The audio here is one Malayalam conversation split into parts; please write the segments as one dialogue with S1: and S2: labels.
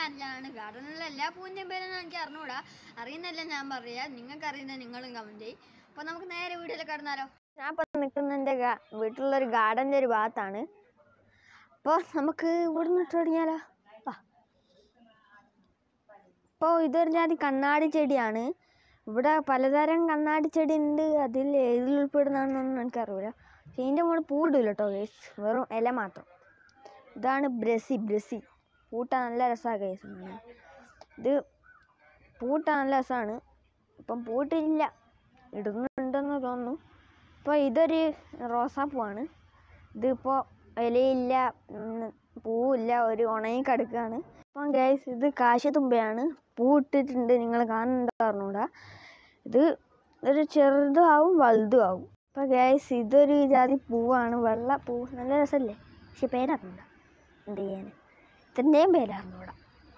S1: ഗാർഡനിലാണ് ഗാർഡനിലുള്ള എല്ലാ പൂവിൻ്റെയും പേരൊന്നും എനിക്ക് അറിഞ്ഞൂടാ അറിയുന്നില്ല ഞാൻ പറയാ നിങ്ങൾക്ക് അറിയുന്ന നിങ്ങളും കമൻറ്റ് ചെയ്യും അപ്പോൾ നമുക്ക് നേരെ വീഡിയോയിൽ കടന്നാലോ ഞാൻ ഇപ്പോൾ നിൽക്കുന്ന എൻ്റെ വീട്ടിലുള്ളൊരു ഗാർഡൻ്റെ ഒരു ഭാഗത്താണ് അപ്പോൾ നമുക്ക് ഇവിടെ നിന്ന് തുടങ്ങിയാലോ വാ ഇപ്പോൾ ഇതൊരു ജാതി കണ്ണാടി ചെടിയാണ് ഇവിടെ പലതരം കണ്ണാടി ചെടി ഉണ്ട് അതിൽ ഏതിൽ ഉൾപ്പെടുന്നതാണെന്നൊന്നും എനിക്കറിയില്ല പക്ഷേ ഇതിൻ്റെ മുകളിൽ പൂടില്ല കേട്ടോ ഗൈസ് വെറും ഇല മാത്രം ഇതാണ് ബ്രസി ബ്രസി പൂട്ട നല്ല രസമാണ് ഗൈസ് ഇത് പൂട്ട നല്ല രസമാണ് ഇപ്പം പൂട്ടില്ല ഇടുന്നുണ്ടെന്ന് തോന്നുന്നു ഇപ്പോൾ ഇതൊരു റോസാപ്പൂവാണ് ഇതിപ്പോൾ ഇലയില്ല ഉം, പൂവില്ല ഒരു ഉണങ്ങി കിടക്കുകയാണ് അപ്പം ഗൈസ് ഇത് കാശത്തുമ്പയാണ് പൂ ഇട്ടിട്ടുണ്ട് നിങ്ങൾ കാണുന്നുണ്ടോ അറിഞ്ഞൂടാ ഇത് ഒരു ചെറുതും ആവും വലുതും ആവും അപ്പോൾ ഗൈസ് ഇതൊരു ജാതി പൂവാണ് വെള്ള പൂ നല്ല രസമല്ലേ പക്ഷെ പേരറിഞ്ഞൂടാ എന്ത് ചെയ്യാൻ ഇതിൻ്റെയും പേരറിഞ്ഞൂടാ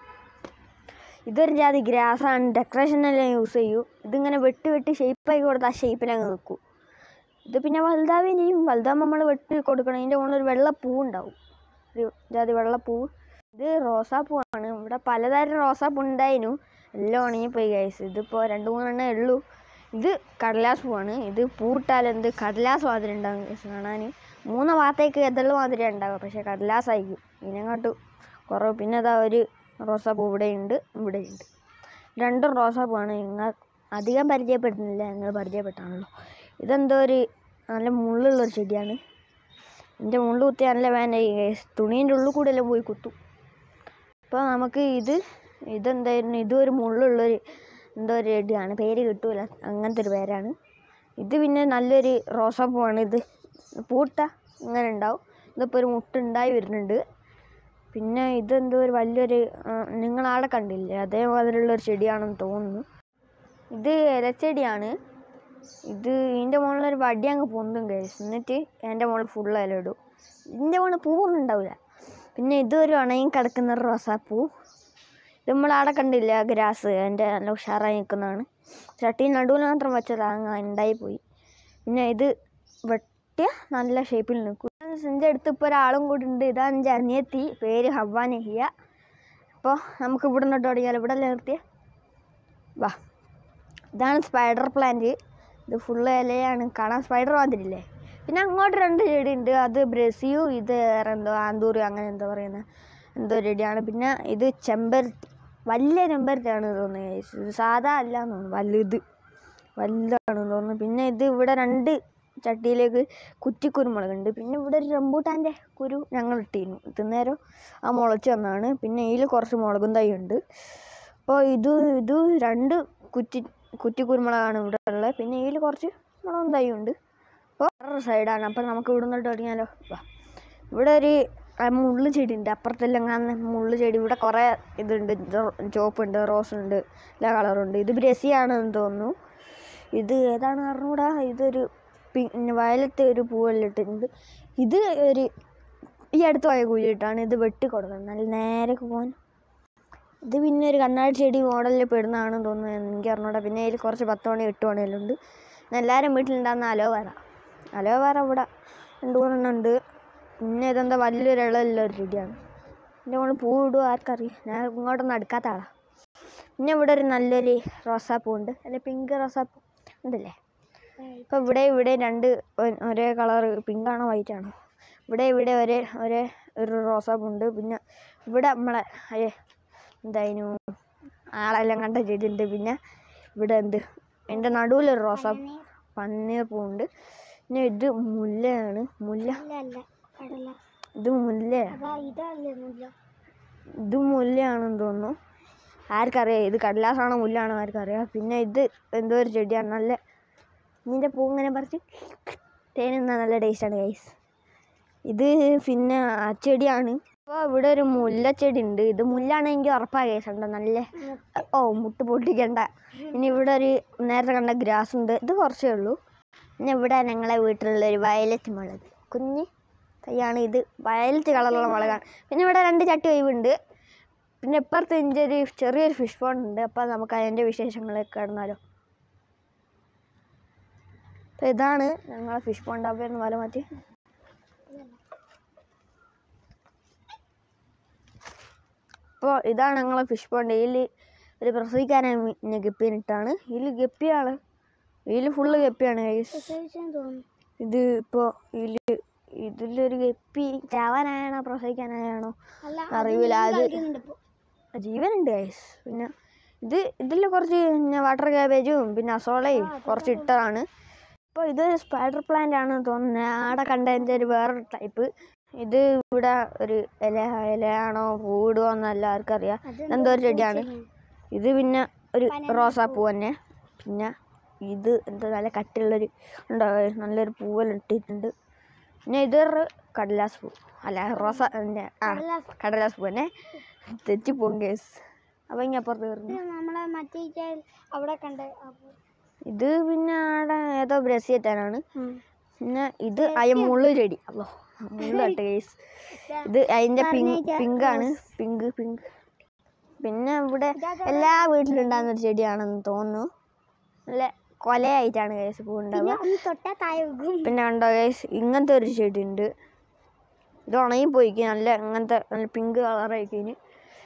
S1: ഇതൊരു ജാതി ഗ്രാസാണ് ഡെക്കറേഷനെല്ലാം യൂസ് ചെയ്യൂ ഇതിങ്ങനെ വെട്ടി വെട്ടി ഷേപ്പാക്കി കൊടുത്ത് ആ ഷേപ്പിലങ്ങ് വെക്കും ഇത് പിന്നെ വലുതാവുകയും ചെയ്യും വലുതാകുമ്പോൾ നമ്മൾ വെട്ടി കൊടുക്കണം ഇതിൻ്റെ മുകളിൽ ഒരു വെള്ള പൂ ഉണ്ടാവും ഒരു ജാതി വെള്ളപ്പൂവ് ഇത് റോസാപ്പൂവാണ് ഇവിടെ പലതരം റോസാപ്പൂ ഉണ്ടായിരുന്നു എല്ലാം ഉണങ്ങിപ്പോയി ഗൈസ് ഇതിപ്പോൾ രണ്ട് മൂന്നെണ്ണേ ഉള്ളൂ ഇത് കടലാസ് പൂവാണ് ഇത് പൂട്ടാലെന്ത് കടലാസ് മാതിരി ഉണ്ടാകും ഗൈസ് കാണാൻ മൂന്ന് ഭാഗത്തേക്ക് എതള് മാതിരി ഉണ്ടാവുക പക്ഷേ കടലാസ് ആയിരിക്കും ഇതിനെങ്ങോട്ട് കുറവ് പിന്നെ അതാ ഒരു റോസാപ്പൂ ഇവിടെയുണ്ട് ഇവിടെയുണ്ട് രണ്ടും റോസാപ്പൂവാണ് നിങ്ങൾ അധികം പരിചയപ്പെടുത്തുന്നില്ല ഞങ്ങൾ പരിചയപ്പെട്ടാണല്ലോ ഇതെന്തോ ഒരു നല്ല മുള്ളുള്ളൊരു ചെടിയാണ് എൻ്റെ മുള്ളു കുത്തി നല്ല വേനായി ഗൈസ് തുണീൻ്റെ ഉള്ളിൽ കൂടെ എല്ലാം പോയി കുത്തും അപ്പോൾ നമുക്ക് ഇത് ഇതെന്തായിരുന്നു ഇതും ഒരു മുള്ളുള്ളൊരു എന്തോ ഒരു ചെടിയാണ് പേര് കിട്ടൂല അങ്ങനത്തെ ഒരു പേരാണ് ഇത് പിന്നെ നല്ലൊരു റോസാപ്പൂവാണ് ഇത് പൂട്ട ഇങ്ങനെ ഉണ്ടാവും ഇതിപ്പോൾ ഒരു മുട്ട ഉണ്ടായി വരുന്നുണ്ട് പിന്നെ ഇതെന്തോ ഒരു വലിയൊരു നിങ്ങളാടെ കണ്ടില്ലേ അതേമാതിരിയുള്ള ഒരു ചെടിയാണെന്ന് തോന്നുന്നു ഇത് ഇലച്ചെടിയാണ് ഇത് ഇതിൻ്റെ മുകളിൽ ഒരു വടി അങ്ങ് പൊന്തും കഴിച്ചു എന്നിട്ട് എൻ്റെ മുകളിൽ ഫുള്ള് ഇല ഇടും ഇതിൻ്റെ മുകളിൽ പൂവൊന്നും ഉണ്ടാവില്ല പിന്നെ ഇതൊരു ഉണങ്ങി കിടക്കുന്ന ഒരു റോസാപ്പൂ ഇത് നമ്മളവിടെ കണ്ടില്ല ഗ്രാസ് എൻ്റെ നല്ല ഉഷാറായി നിൽക്കുന്നതാണ് ചട്ടി നടുവിൽ മാത്രം വെച്ചത് അങ്ങ് ഉണ്ടായി പോയി പിന്നെ ഇത് വെട്ടിയ നല്ല ഷേപ്പിൽ നിൽക്കും എൻ്റെ അടുത്ത് ഇപ്പോൾ ഒരാളും കൂടി ഉണ്ട് ഇതാണ് എൻ്റെ അനിയത്തി പേര് ഹവ്വ നെഹിയ അപ്പോൾ നമുക്ക് ഇവിടെ നിന്നിട്ട് തുടങ്ങിയാലോ ഇവിടെ അല്ലേ നിർത്തിയ വാ ഇതാണ് സ്പൈഡർ പ്ലാന്റ് ഇത് ഫുള്ള് ഇലയാണ് കാണാൻ സ്പൈഡർ മാതിരില്ലേ പിന്നെ അങ്ങോട്ട് രണ്ട് ചെടി ഉണ്ട് അത് ബ്രസിയും ഇത് വേറെ എന്തോ ആന്തൂറി അങ്ങനെ എന്തോ പറയുന്ന എന്തോ ചെടിയാണ് പിന്നെ ഇത് ചെമ്പരത്തി വലിയ ചെമ്പരത്തിയാണ് തോന്നുന്നത് guys. ഇത് സാധാ അല്ല എന്ന് തോന്നുന്നു വലുത് വലുതാണെന്ന് തോന്നുന്നു പിന്നെ ഇത് ഇവിടെ രണ്ട് ചട്ടിയിലേക്ക് കുറ്റിക്കുരുമുളക് ഉണ്ട് പിന്നെ ഇവിടെ ഒരു റംബൂട്ടാൻ്റെ കുരു ഞങ്ങൾ ഇട്ടിരുന്നു ഇന്നേരം ആ മുളച്ച് വന്നതാണ് പിന്നെ ഇതിൽ കുറച്ച് മുളകും തൈ ഉണ്ട് അപ്പോൾ ഇത് ഇത് രണ്ട് കുറ്റി കുറ്റി കുരുമുളകാണ് ഇവിടെ ഉള്ളത് പിന്നെ ഇതിൽ കുറച്ച് മുളകും തൈ ഉണ്ട് അപ്പോൾ വേറൊരു സൈഡാണ് അപ്പോൾ നമുക്ക് ഇവിടെ നിന്നിട്ട് തുടങ്ങിയാലോ വാ ഇവിടെ ഒരു ആ മുള്ളു ചെടി ഉണ്ട് അപ്പുറത്തെല്ലാം കാണുന്ന മുള്ളു ചെടി ഇവിടെ കുറേ ഇതുണ്ട് ചോപ്പുണ്ട് റോസ് ഉണ്ട് എല്ലാ കളറുണ്ട് ഇത് ബ്രസിയാണെന്ന് തോന്നുന്നു ഇത് ഏതാണ് അറിഞ്ഞൂടാ ഇതൊരു പിന്നെ വയലത്തെ ഒരു പൂവെല്ലാം ഇട്ടിട്ടുണ്ട് ഇത് ഒരു ഈ അടുത്ത് പോയ കുഴിയിട്ടാണ് ഇത് വെട്ടി കൊടുക്കുന്നത് നല്ല നേരെ പോകാൻ ഇത് പിന്നെ ഒരു കണ്ണാടി ചെടി മോഡലിൽ പെടുന്നതാണെന്ന് തോന്നുന്നു എനിക്ക് അറിഞ്ഞൂടാ പിന്നെ അതിൽ കുറച്ച് പത്ത് മണി എട്ട് മണിയെല്ലാം ഉണ്ട് പിന്നെ എല്ലാവരും വീട്ടിലുണ്ടാകുന്ന അലോവേറ അലോവേറ ഇവിടെ രണ്ട് മൂന്നെണ്ണം ഉണ്ട് പിന്നെ ഇതെന്താ വലിയൊരു ഇളയുള്ള ഒരു ചെടിയാണ് എൻ്റെ മുകളിൽ പൂ ഇടുക ആർക്കറിയാം ഞാൻ ഇങ്ങോട്ടൊന്നും അടുക്കാത്ത ആളാണ് പിന്നെ ഇവിടെ ഒരു നല്ലൊരു റോസാപ്പൂ ഉണ്ട് അല്ലെ പിങ്ക് റോസാപ്പൂ ഉണ്ടല്ലേ ഇപ്പോൾ ഇവിടെ ഇവിടെ രണ്ട് ഒ- ഒരേ കളർ പിങ്കാണോ വൈറ്റ് ആണോ ഇവിടെ ഇവിടെ ഒരേ ഒരേ ഒരു റോസാപ്പൂ ഉണ്ട് പിന്നെ ഇവിടെ നമ്മളെ അയ്യേ എന്തായിരുന്നു ആളെല്ലാം കണ്ട ചെടി ഉണ്ട് പിന്നെ ഇവിടെ എന്ത് എൻ്റെ നടുവിലൊരു റോസാപ്പൂ പന്നീർ പൂവുണ്ട് പിന്നെ ഇത് മുല്ലയാണ് മുല്ല ഇത് മുല്ലയാണ് ഇത് മുല്ലയാണെന്ന് തോന്നുന്നു ആർക്കറിയാം ഇത് കടലാസാണോ മുല്ലാണോ ആർക്കറിയാം പിന്നെ ഇത് എന്തോ ഒരു ചെടിയാണ് നല്ല ഇതിൻ്റെ പൂ ഇങ്ങനെ പറിച്ച് തേനുന്ന നല്ല ടേസ്റ്റാണ് ഗൈസ് ഇത് പിന്നെ ആ ചെടിയാണ് അപ്പോൾ ഇവിടെ ഒരു മുല്ലച്ചെടി ഉണ്ട് ഇത് മുല്ലാണ് എനിക്ക് ഉറപ്പാണ് കേസ് ഉണ്ട് നല്ല ഓ മുട്ട് പൊട്ടിക്കണ്ട ഇനി ഇവിടെ ഒരു നേരത്തെ കണ്ട ഗ്രാസ് ഉണ്ട് ഇത് കുറച്ചേ ഉള്ളൂ പിന്നെ ഇവിടെ ഞങ്ങളെ വീട്ടിലുള്ള ഒരു വയലറ്റ് മുളക് കുഞ്ഞ് തൈയാണ് ഇത് വയലറ്റ് കളറുള്ള മുളകാണ് പിന്നെ ഇവിടെ രണ്ട് ചട്ടി ഒഴിവുണ്ട് പിന്നെ ഇപ്പുറത്ത് ഇതിൻ്റെ ഒരു ചെറിയൊരു ഫിഷ് പോണ്ട് ഉണ്ട് അപ്പോൾ നമുക്ക് അതിൻ്റെ വിശേഷങ്ങളൊക്കെ കിടന്നാലോ അപ്പോൾ ഇതാണ് ഞങ്ങളെ ഫിഷ് പോണ്ട് അപ്പോൾ വല മാറ്റി അപ്പോൾ ഇതാണ് ഞങ്ങളെ ഫിഷ് പോണ്ട് ഇതിൽ ഒരു പ്രസവിക്കാനായി പിന്നെ ഗപ്പിനിട്ടാണ് ഇതിൽ ഗപ്പിയാണ് ഇതിൽ ഫുള്ള് ഗപ്പിയാണ് ഗൈസ്
S2: തോന്നുന്നു
S1: ഇത് ഇപ്പോൾ ഇതിൽ ഇതിലൊരു ഗപ്പി ചാവാനായാണോ പ്രസവിക്കാനായാണോ
S2: അല്ല
S1: അറിയില്ല അത്
S2: കളിക്കുന്നുണ്ട് ഇപ്പൊ.
S1: ജീവനുണ്ട് ഗൈസ് പിന്നെ ഇത് ഇതിൽ കുറച്ച് പിന്നെ വാട്ടർ ക്യാബേജും പിന്നെ അസോളയും കുറച്ച് ഇട്ടതാണ് ഇപ്പോൾ ഇത് സ്പൈഡർ പ്ലാന്റ് ആണെന്ന് തോന്നുന്നത് ആടെ കണ്ടതിൻ്റെ ഒരു വേറൊരു ടൈപ്പ് ഇത് ഇവിടെ ഒരു ഇല ഇലയാണോ പൂടുവോ എന്നല്ല ആർക്കറിയാം
S2: അത്
S1: എന്തോ ഒരു ചെടിയാണ് ഇത് പിന്നെ ഒരു റോസാപ്പൂ തന്നെ പിന്നെ ഇത് എന്താ നല്ല കട്ടിയുള്ളൊരു ഉണ്ടോ നല്ലൊരു പൂവെല്ലാം ഇട്ടിട്ടുണ്ട് പിന്നെ ഇതൊരു കടലാസ് പൂ അല്ല റോസ പിന്നെ ആ
S2: കടലാസ്.
S1: കടലാസ് പൂ തന്നെ തെറ്റിപ്പോകും കേസ് അപ്പം ഇങ്ങനെ അപ്പുറത്ത് കയറുന്നു
S2: ഇത് നമ്മളെ മറ്റേ ചായൽ അവിടെ കണ്ട ആ പൂ.
S1: ഇത് പിന്നെ ആടെ ഏതോ ബ്രസിയറ്റാനാണ് പിന്നെ ഇത് അയ മുള്ളു ചെടി അല്ലോ മുള്ളിട്ട് കേസ് ഇത് അതിൻ്റെ പിങ്ക് പിങ്കാണ് പിങ്ക് പിങ്ക് പിന്നെ ഇവിടെ എല്ലാ വീട്ടിലുണ്ടാകുന്ന ഒരു ചെടിയാണെന്ന് തോന്നുന്നു നല്ല കൊലയായിട്ടാണ് കേസ് പൂ ഉണ്ടാവുക
S2: പിന്നെ ഒന്ന് തൊട്ടാ താഴെ വീകും
S1: പിന്നെ കണ്ടോ കേസ് ഇങ്ങനത്തെ ഒരു ചെടി ഉണ്ട് ഇത് ഉണങ്ങി പോയിക്ക് നല്ല ഇങ്ങനത്തെ നല്ല പിങ്ക് കളറായിക്കിന്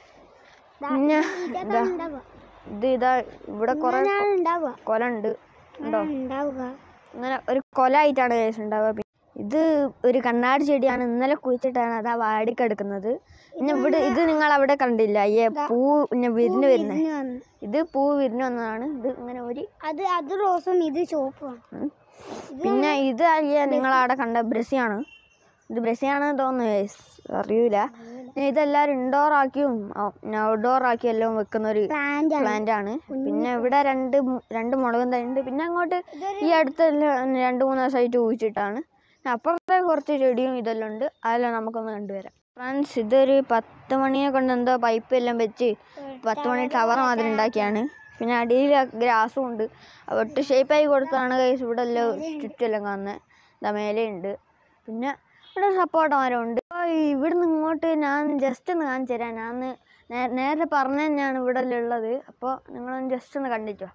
S2: ദാ,
S1: പിന്നെ
S2: ഇതാണ്
S1: ഇതാ
S2: ഉണ്ടാവുക
S1: ഇത് ഇതാ ഇവിടെ കുറേ
S2: ഇങ്ങനെയാണ് ഉണ്ടാവുക
S1: കൊല ഉണ്ട് ഉണ്ടോ
S2: ഇങ്ങനെയാണ് ഉണ്ടാവുക
S1: ഇങ്ങനെ ഒരു കൊല ആയിട്ടാണ് കേസ് ഉണ്ടാവുക പി- ഇത് ഒരു കണ്ണാടി ചെടിയാണ് ഇന്നലെ കുഴിച്ചിട്ടാണ് അതാ വാടിക്കെടുക്കുന്നത് പിന്നെ ഇവിടെ ഇത് നിങ്ങൾ അവിടെ കണ്ടില്ല അയ്യേ പൂ പിന്നെ വിരിഞ്ഞ് വരുന്നത്
S2: ഇതിന് വന്ന്.
S1: ഇത് പൂ വിരിഞ്ഞ് വന്നതാണ് ഇത് ഇങ്ങനെ ഒരു
S2: അത് അത് റോസും ഇത് ചുവപ്പുമാണ്
S1: ഉം. പിന്നെ ഇത് അയ്യേ നിങ്ങൾ അവിടെ കണ്ട ബ്രസിയാണ് ഇത് ബ്രസിയാണെന്ന് തോന്നുന്നു guys. അറിയൂല പിന്നെ ഇതെല്ലാവരും ഇൻഡോർ ആക്കിയും ഔട്ട്ഡോർ ആക്കിയും എല്ലാം വെക്കുന്ന ഒരു
S2: പ്ലാന്റ് ആണ്
S1: പ്ലാന്റ് ആണ് പിന്നെ ഇവിടെ രണ്ട് മു- രണ്ട് മുളകും തൈ ഉണ്ട് പിന്നെ അങ്ങോട്ട് ഈ അടുത്തെല്ലാം രണ്ട് മൂന്ന് ദിവസമായിട്ട് കുഴിച്ചിട്ടാണ് പിന്നെ അപ്പുറത്തെ കുറച്ച് ചെടിയും ഇതെല്ലാം ഉണ്ട് അതെല്ലാം നമുക്കൊന്ന് കണ്ടുവരാം ഫ്രണ്ട്സ് ഇതൊരു പത്ത് മണിയെ കൊണ്ട് എന്തോ പൈപ്പ് എല്ലാം വെച്ച് പത്ത് മണി ടവർ മാതിരി ഉണ്ടാക്കിയാണ് പിന്നെ അടിയിൽ ഗ്രാസും ഉണ്ട് ഒട്ട് ഷേപ്പായി കൊടുത്താണ് കൈസ് ഇവിടെ എല്ലാം ചുറ്റെല്ലാം കാണുന്നത് ഇതാ മേലെയുണ്ട് പിന്നെ ഇവിടെ സപ്പോർട്ട് മരം ഉണ്ട് അപ്പോൾ ഇവിടുന്ന് ഇങ്ങോട്ട് ഞാൻ ജസ്റ്റ് ഒന്ന് കാണിച്ചു തരാം ഞാൻ ഒന്ന് നേ- നേരത്തെ പറഞ്ഞു തന്നെയാണ് ഇവിടെ എല്ലാം ഉള്ളത് അപ്പോൾ നിങ്ങളൊന്ന് ജസ്റ്റ് ഒന്ന് കണ്ടിട്ടോ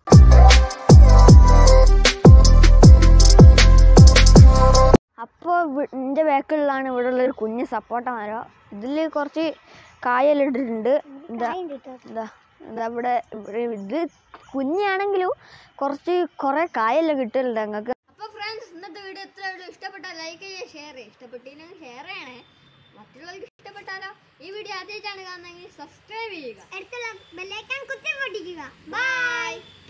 S1: അപ്പോൾ എൻ്റെ ബാക്കിലുള്ളതാണ് ഇവിടെ ഉള്ളൊരു കുഞ്ഞ് സപ്പോട്ട മരം ഇതിൽ കുറച്ച് കായെല്ലാം ഇട്ടിട്ടുണ്ട് എന്താ
S2: കായുണ്ട് കേട്ടോ.
S1: എന്താ എന്താ ഇവിടെ ഇവിടെ ഇത് കുഞ്ഞാണെങ്കിലും കുറച്ച് കുറേ കായെല്ലാം കിട്ടലുണ്ട് ഞങ്ങൾക്ക് അപ്പോൾ ഫ്രണ്ട്സ് ഇന്നത്തെ വീഡിയോ എത്ര വീഡിയോ ഇഷ്ടപ്പെട്ടാൽ ലൈക്ക് ചെയ്യുക ഷെയർ ചെയ്യുക ഇഷ്ടപ്പെട്ടില്ലെങ്കിൽ ഷെയർ ചെയ്യണേ മറ്റുള്ളവർക്ക് ഇഷ്ടപ്പെട്ടാലോ ഈ വീഡിയോ ആദ്യമായിട്ടാണ് കാണുന്നതെങ്കിൽ സബ്സ്ക്രൈബ് ചെയ്യുക
S2: അടുത്തുള്ള ബെല്ലൈക്കൺ കുത്തി പൊട്ടിക്കുക ബൈ